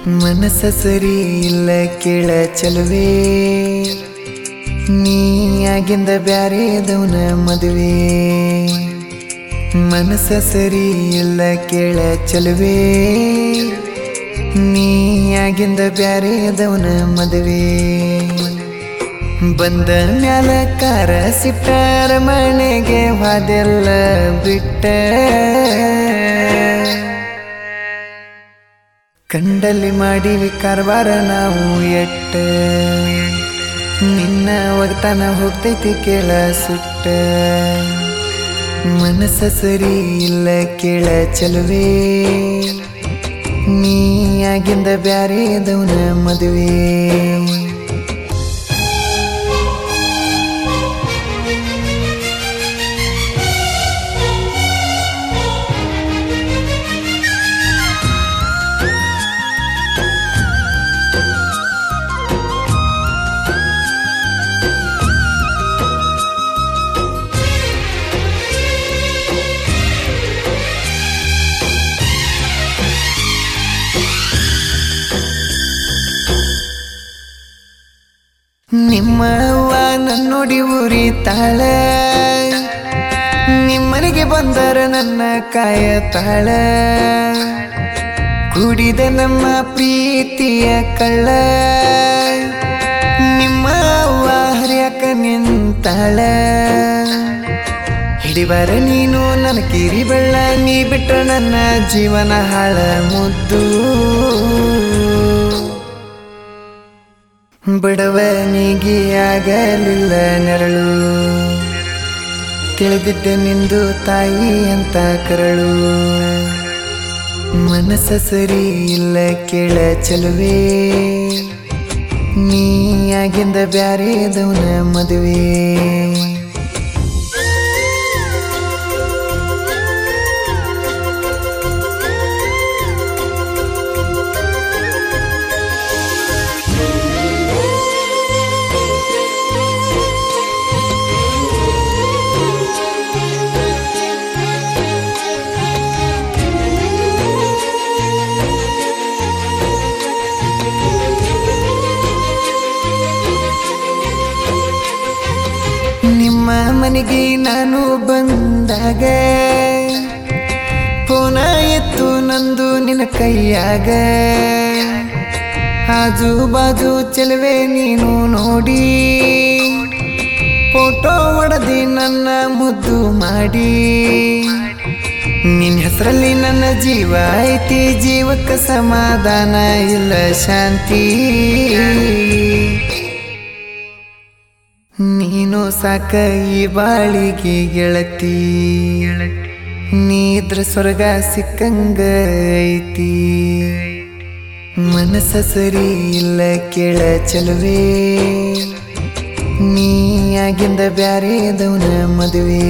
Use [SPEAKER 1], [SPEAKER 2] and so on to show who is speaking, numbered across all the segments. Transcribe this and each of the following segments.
[SPEAKER 1] ಮನಸ್ಸ ಸರಿ ಇಲ್ಲ ಕೇಳ ಚಲುವೆ ನೀ ಆಗಿಂದ ಬ್ಯಾರೆದವನ ಮದುವೆ ಮನಸ್ಸ ಸರಿ ಇಲ್ಲ ಕೇಳ ಚಲುವೆ ನೀ ಆಗಿಂದ ಬ್ಯಾರೆದವನ ಮದುವೆ ಬಂದ ಮ್ಯಾಲ ಕಾರ ಸಿಟ್ಟಾರ ಮನೆಗೆ ವಾದೆಲ್ಲ ಬಿಟ್ಟ ಕಂಡಲ್ಲಿ ಮಾಡಿವಿ ಕಾರ್ಬಾರ ನಾವು ಎಟ್ಟ ನಿನ್ನ ಒಗ್ತಾನ ಹೋಗ್ತೈತಿ ಕೇಳ ಸುಟ್ಟ ಮನಸ್ಸ ಸರಿ ಇಲ್ಲ ಕೇಳ ಚಲುವೆ ನೀ ಆಗಿಂದ ಬ್ಯಾರೆದವನ ಮದುವೆ ನಿಮ್ಮ ಅವ್ವ ನನ್ನೊಡಿ ಊರಿ ತಾಳ ನಿಮ್ಮನೆಗೆ ಬಂದರ ನನ್ನ ಕಾಯ ತಾಳ ಕುಡಿದ ನಮ್ಮ ಪ್ರೀತಿಯ ಕಳ್ಳ ನಿಮ್ಮ ಅವ್ವ ಹರಿಯಾಕ ನಿಂತಾಳ ಹಿಡಿಬಾರ ನೀನು ನನ್ನ ಕಿರಿ ಬೆಳ್ಳ ನೀ ಬಿಟ್ರ ನನ್ನ ಜೀವನ ಹಾಳ ಮುದ್ದು ಬಡವನಿಗೆ ಆಗಲಿಲ್ಲ ನೆರಳು ತಿಳಿದಿದ್ದೆ ನಿಂದು ತಾಯಿ ಅಂತ ಕರಳು ಮನಸ್ಸ ಸರಿ ಇಲ್ಲ ಕೇಳ ಚಲುವೆ ನೀ ಆಗಿಂದ ಬ್ಯಾರೆದವನ ಮದುವೆ ನಿಮ್ಮ ಮನೆಗೆ ನಾನು ಬಂದಾಗ ಫೋನ ಎತ್ತು ನಂದು ನಿನ್ನ ಕೈಯಾಗ ಆಜು ಬಾಜು ಚೆಲುವೆ ನೀನು ನೋಡಿ ಫೋಟೋ ಹೊಡೆದಿ ನನ್ನ ಮುದ್ದು ಮಾಡಿ ನಿನ್ನ ಹೆಸರಲ್ಲಿ ನನ್ನ ಜೀವ ಐತಿ ಜೀವಕ್ಕೆ ಸಮಾಧಾನ ಇಲ್ಲ ಶಾಂತಿ ನೀನು ಸಾಕ ಈ ಬಾಳಿಗೆ ಗೆಳತಿ ನೀದ್ರ ಸ್ವರ್ಗ ಸಿಕ್ಕಂಗ ಐತಿ ಮನಸ್ಸ ಸರಿ ಇಲ್ಲ ಕೇಳ ಚಲುವೆ ನೀ ಆಗಿಂದ ಬ್ಯಾರೆದವನ ಮದುವೆ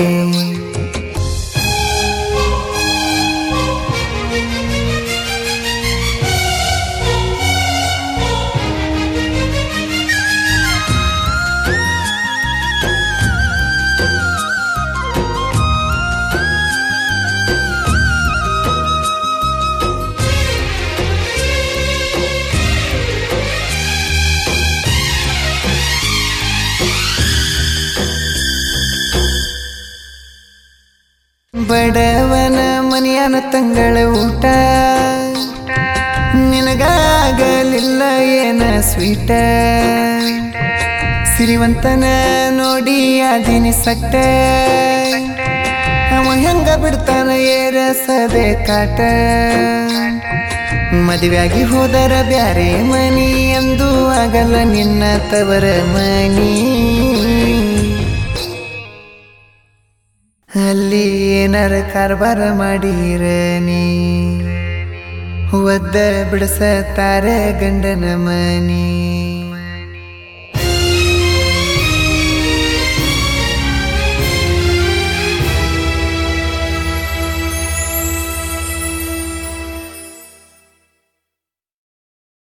[SPEAKER 1] ಬಡವನ ಮನೆಯನ ತಂಗಳ ಊಟ ನಿನಗಾಗಲಿಲ್ಲ ಏನ ಸ್ವೀಟ ಸಿರಿವಂತನ ನೋಡಿ ಅದಿನಿ ಸಟ್ಟ ಅವ ಹೆಂಗ ಬಿಡ್ತಾನ ಏರಸದೆ ಕಾಟ ಮದುವೆಯಾಗಿ ಹೋದರ ಬ್ಯಾರೆ ಮನಿ ಎಂದು ಆಗಲ್ಲ ನಿನ್ನ ತವರ ಮನಿ ಅಲ್ಲಿ ಏನಾರ ಕಾರ್ಬಾರ ಮಾಡಿರ ನೀ ಒದ್ದ ಬಿಡಸತಾರ ಗಂಡನ ಮನಿ